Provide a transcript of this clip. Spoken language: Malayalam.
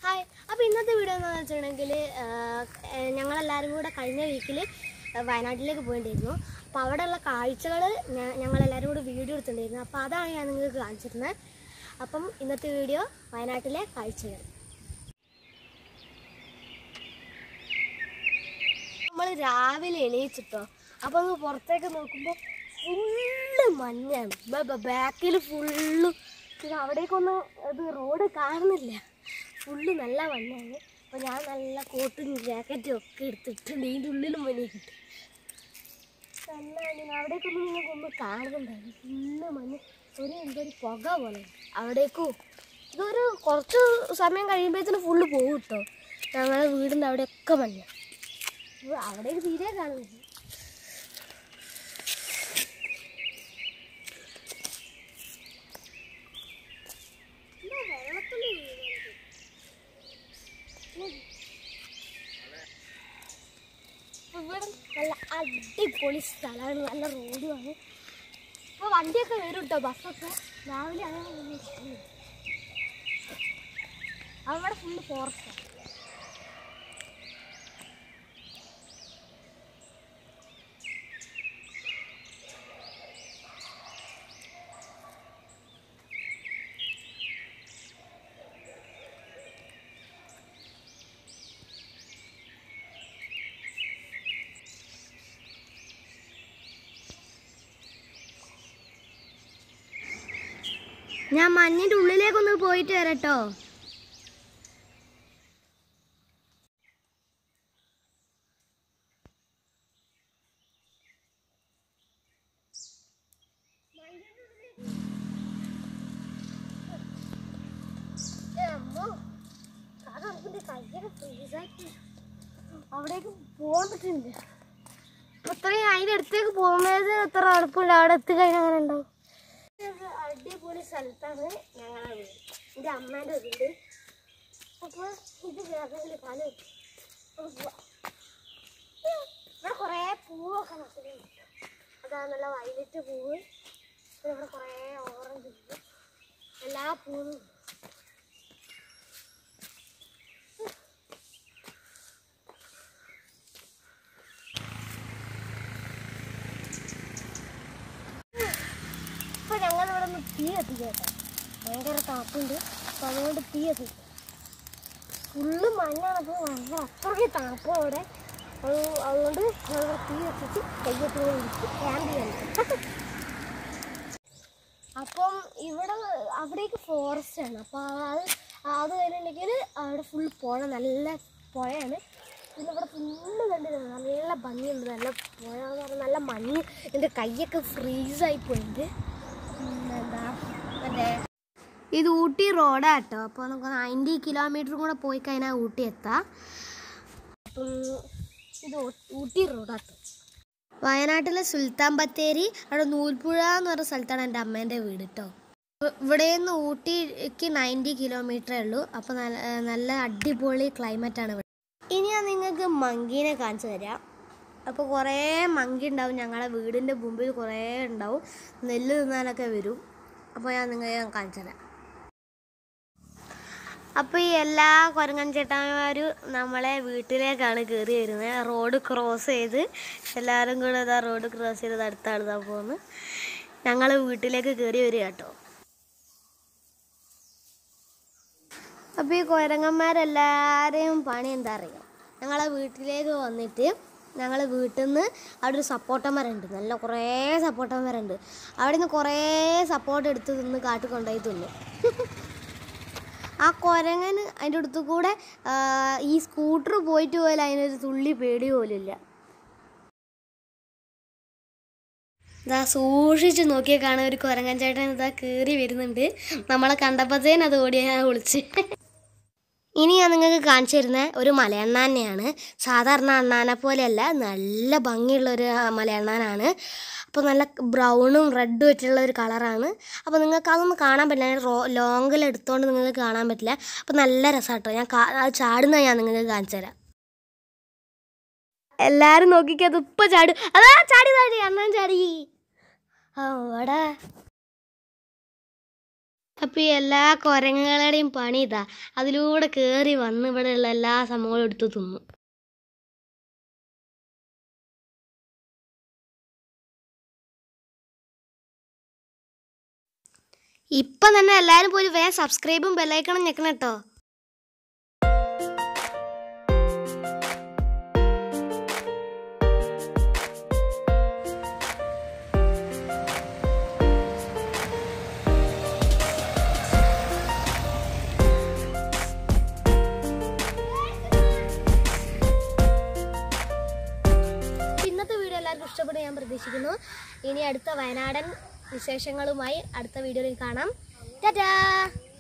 ഹായ് അപ്പോൾ ഇന്നത്തെ വീഡിയോ എന്ന് വെച്ചിട്ടുണ്ടെങ്കിൽ ഞങ്ങളെല്ലാവരും കൂടെ കഴിഞ്ഞ വീക്കിൽ വയനാട്ടിലേക്ക് പോയിട്ടിരുന്നു അപ്പോൾ അവിടെയുള്ള കാഴ്ചകൾ ഞങ്ങളെല്ലാവരും കൂടെ വീഡിയോ എടുത്തിട്ടുണ്ടായിരുന്നു അപ്പോൾ അതാണ് ഞാൻ നിങ്ങൾക്ക് കാണിച്ചിരുന്നത് അപ്പം ഇന്നത്തെ വീഡിയോ വയനാട്ടിലെ കാഴ്ചകൾ നമ്മൾ രാവിലെ എണീച്ചിട്ടോ അപ്പോൾ ഒന്ന് പുറത്തേക്ക് നോക്കുമ്പോൾ ഫുള്ള് മഞ്ഞാണ് ബാക്കിൽ ഫുള്ള് പിന്നെ അവിടേക്കൊന്നും ഇത് റോഡ് കാണുന്നില്ല ഫുള്ള് നല്ല മഞ്ഞാണ് അപ്പോൾ ഞാൻ നല്ല കോട്ടും ജാക്കറ്റും ഒക്കെ എടുത്തിട്ടുണ്ട് ഇതിൻ്റെ ഉള്ളിലും മഞ്ഞ കിട്ടും നല്ല മഞ്ഞാണ് അവിടേക്കൊന്നും നിങ്ങൾക്കൊന്നും കാണുന്നുണ്ടായിരുന്നു ഫുള്ള് മഞ്ഞ് ഒരു എന്തൊരു പുക പോലെ അവിടേക്കും ഇതൊരു കുറച്ച് സമയം കഴിയുമ്പോഴത്തേന് ഫുള്ള് പോകും കേട്ടോ ഞങ്ങളുടെ വീടിൻ്റെ അവിടെയൊക്കെ മഞ്ഞ ഇത് അവിടേക്ക് തീരെ കാണുന്നില്ല എന്താ വെള്ളത്തുള്ളി വീഴുന്നത്? ഉം. ഇവിടെ നല്ല അടിപൊളി സ്ഥലമാണ് നല്ല റോഡുമാണ് അപ്പോൾ വണ്ടിയൊക്കെ വരും കേട്ടോ ബസ്സൊക്കെ രാവിലെ അങ്ങനെ ഒന്നും ഇഷ്ടമില്ല. അവിടെ ഫുള്ള് ഫോറസ്റ്റാണ് ഞാൻ മഞ്ഞിന്റെ ഉള്ളിലേക്കൊന്ന് പോയിട്ട് വരട്ടോ അവിടേക്ക് പോകാൻ പറ്റുന്നില്ല അത്രയും അതിൻ്റെ അടുത്തേക്ക് പോകുന്നത് അത്ര അടുപ്പില്ല അവിടെ എത്തിക്കഴിഞ്ഞാൽ അങ്ങനെ ഉണ്ടാവും ഇത് അടിപൊളി സ്ഥലത്താണ് ഞങ്ങളുടെ വീട് എൻ്റെ അമ്മേൻ്റെ വീട് അപ്പോൾ ഇത് കയറണമെങ്കിൽ പല ഇവിടെ കുറേ പൂവൊക്കെ നട്ടിട്ടുണ്ട് അതാ നല്ല വയലറ്റ് പൂവ് പിന്നെ ഇവിടെ കുറേ ഓറഞ്ച് പൂവ് എല്ലാ പൂവും ഉണ്ട്. ഇപ്പൊ ഞങ്ങൾ ഇവിടെ നിന്ന് തീ എത്തിക്കേട്ടോ ഭയങ്കര തണുപ്പുണ്ട് അപ്പൊ അതുകൊണ്ട് തീ എത്തിക്കും ഫുള്ള് മഞ്ഞാണ് അപ്പോൾ ഭയങ്കര അത്രയ്ക്ക് തണുപ്പ് അവിടെ അത് അതുകൊണ്ട് ഞങ്ങൾ തീ എത്തിച്ച് കയ്യെത്തി ഇരിക്കും ക്യാമ്പ് ചെയ്യാൻ അപ്പം ഇവിടെ അവിടേക്ക് ഫോറസ്റ്റ് ആണ് അപ്പോൾ അത് അത് കഴിഞ്ഞിട്ടുണ്ടെങ്കിൽ അവിടെ ഫുൾ പുഴ നല്ല പുഴയാണ് പിന്നെ ഇവിടെ ഫുള്ള് കണ്ടില്ല നല്ല ഭംഗിയുണ്ട് നല്ല പുഴ എന്ന് പറഞ്ഞാൽ നല്ല മഞ്ഞ് എൻ്റെ കൈയൊക്കെ ഫ്രീസായി പോയിട്ടുണ്ട് എന്താ മറ്റേ ഇത് ഊട്ടി റോഡാണ് കേട്ടോ അപ്പോൾ നമുക്ക് നയൻറ്റി കിലോമീറ്റർ കൂടെ പോയി കഴിഞ്ഞാൽ ഊട്ടി എത്താം അപ്പം ഇത് ഊ- ഊട്ടി റോഡാട്ടോ വയനാട്ടിലെ സുൽത്താൻ ബത്തേരി അവിടെ നൂൽപ്പുഴ എന്ന് പറഞ്ഞ സ്ഥലത്താണ് എൻ്റെ അമ്മേൻ്റെ വീട് കേട്ടോ ഇവിടെ നിന്ന് ഊട്ടിക്ക് നയൻറ്റി കിലോമീറ്ററേ ഉള്ളൂ അപ്പോൾ നല്ല നല്ല അടിപൊളി ക്ലൈമറ്റാണ് ഇവിടെ ഇനി ഞാൻ നിങ്ങൾക്ക് മങ്കീനെ കാണിച്ചു തരാം അപ്പോൾ കുറേ മങ്കി ഉണ്ടാവും ഞങ്ങളുടെ വീടിൻ്റെ മുമ്പിൽ കുറേ ഉണ്ടാവും നെല്ല് തിന്നാനൊക്കെ വരും അപ്പോൾ ഞാൻ നിങ്ങൾക്ക് ഞാൻ കാണിച്ചു തരാം അപ്പോൾ ഈ എല്ലാ കുരങ്ങൻ ചേട്ടന്മാരും നമ്മളെ വീട്ടിലേക്കാണ് കയറി വരുന്നത് റോഡ് ക്രോസ് ചെയ്ത് എല്ലാവരും കൂടെ ഇതാ റോഡ് ക്രോസ് ചെയ്ത് അടുത്താണ് ഇതാ പോകുന്നത് ഞങ്ങൾ വീട്ടിലേക്ക് കയറി വരിക കേട്ടോ അപ്പോൾ ഈ കുരങ്ങന്മാരെല്ലാവരെയും പണി എന്താ അറിയാം ഞങ്ങളെ വീട്ടിലേക്ക് വന്നിട്ട് ഞങ്ങൾ വീട്ടിൽ നിന്ന് അവിടെ ഒരു സപ്പോട്ടമരുണ്ട് നല്ല കുറേ സപ്പോട്ടമരുണ്ട് അവിടെ നിന്ന് കുറേ സപ്പോർട്ട് എടുത്ത് നിന്ന് കാട്ടിൽ കൊണ്ടുപോയി തിന്നു ആ കുരങ്ങന് അതിൻ്റെ അടുത്ത് കൂടെ ആ, ഈ സ്കൂട്ടർ പോയിട്ട് പോലും അതിനൊരു തുള്ളി പേടി പോലില്ല ഇതാ സൂക്ഷിച്ച് നോക്കിയാൽ കാണാൻ ഒരു കുരങ്ങൻ ചേട്ടൻ ഇതാ കയറി വരുന്നുണ്ട് നമ്മളെ കണ്ടപ്പോഴത്തേനും അത് ഓടിയാ ഞാൻ വിളിച്ച് ഇനി ഞാൻ നിങ്ങൾക്ക് കാണിച്ചു തരുന്ന ഒരു മലയണ്ണാനെയാണ് സാധാരണ അണ്ണാനെ പോലെയല്ല നല്ല ഭംഗിയുള്ള ഒരു മലയണ്ണാനാണ് അപ്പോൾ നല്ല ബ്രൗണും റെഡും ആയിട്ടുള്ള ഒരു കളറാണ് അപ്പോൾ നിങ്ങൾക്ക് അതൊന്നും കാണാൻ പറ്റില്ല റോ ലോങ്ങിൽ എടുത്തുകൊണ്ട് നിങ്ങൾക്ക് കാണാൻ പറ്റില്ല അപ്പോൾ നല്ല രസമാട്ടോ ഞാൻ കാ- അത് ചാടുന്ന ഞാൻ നിങ്ങൾക്ക് കാണിച്ചു തരാം എല്ലാരും നോക്കിക്കോ അത് ഇപ്പൊ ചാടും അതാ ചാടി ചാടി അണ്ണൻ ചാടി ആ അവിടെ അപ്പോൾ ഈ എല്ലാ കുരങ്ങുകളുടെയും പണി ഇതാ അതിലൂടെ കയറി വന്ന് ഇവിടെയുള്ള എല്ലാ സംഭവങ്ങളും എടുത്ത് തിന്നു ഇപ്പം തന്നെ എല്ലാവരും പോയി വേഗം സബ്സ്ക്രൈബും ബെല്ലൈക്കണം ഞെക്കണം കേട്ടോ ഇന്നത്തെ വീഡിയോ എല്ലാവർക്കും ഇഷ്ടപ്പെടും ഞാൻ പ്രതീക്ഷിക്കുന്നു ഇനി അടുത്ത വയനാടൻ വിശേഷങ്ങളുമായി അടുത്ത വീഡിയോയിൽ കാണാം ടാറ്റാ